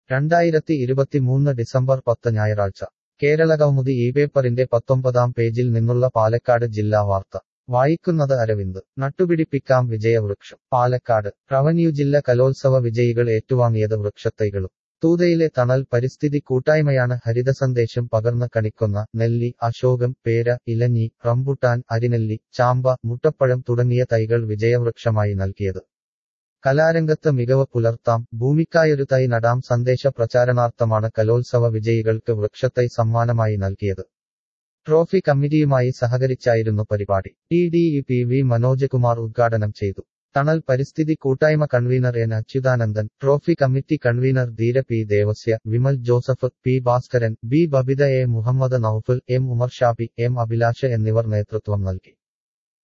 രണ്ടായിരത്തി ഇരുപത്തിമൂന്ന് ഡിസംബർ പത്ത് ഞായറാഴ്ച കേരളകൗമുദി ഈ പേപ്പറിന്റെ പത്തൊമ്പതാം പേജിൽ നിന്നുള്ള പാലക്കാട് ജില്ലാ വാർത്ത വായിക്കുന്നത് അരവിന്ദ് നട്ടുപിടിപ്പിക്കാം വിജയവൃക്ഷം പാലക്കാട് റവന്യൂ ജില്ല കലോത്സവ വിജയികൾ ഏറ്റുവാങ്ങിയത് വൃക്ഷത്തൈകളും തൂതയിലെ തണൽ പരിസ്ഥിതി കൂട്ടായ്മയാണ് ഹരിതസന്ദേശം പകർന്ന് കണിക്കൊന്ന നെല്ലി അശോകം പേര ഇലഞ്ഞി റംബുട്ടാൻ അരിനെല്ലി ചാമ്പ മുട്ടപ്പഴം തുടങ്ങിയ തൈകൾ വിജയവൃക്ഷമായി നൽകിയത് കലാരംഗത്ത് മികവ് പുലർത്താം ഭൂമിക്കായൊരു തൈ നടാം സന്ദേശ പ്രചാരണാർത്ഥമാണ് കലോത്സവ വിജയികൾക്ക് വൃക്ഷത്തൈ സമ്മാനമായി നൽകിയത് ട്രോഫി കമ്മിറ്റിയുമായി സഹകരിച്ചായിരുന്നു പരിപാടി T D E P V Manoj Kumar ഉദ്ഘാടനം ചെയ്തു തണൽ പരിസ്ഥിതി കൂട്ടായ്മ convener N Achuthanandan trophy committee convener Dheera P Devasya Vimal Joseph P Bhaskaran B Babitha A Muhammad Noufal M Umar Shabi M Abhilash എന്നിവർ നേതൃത്വം നൽകി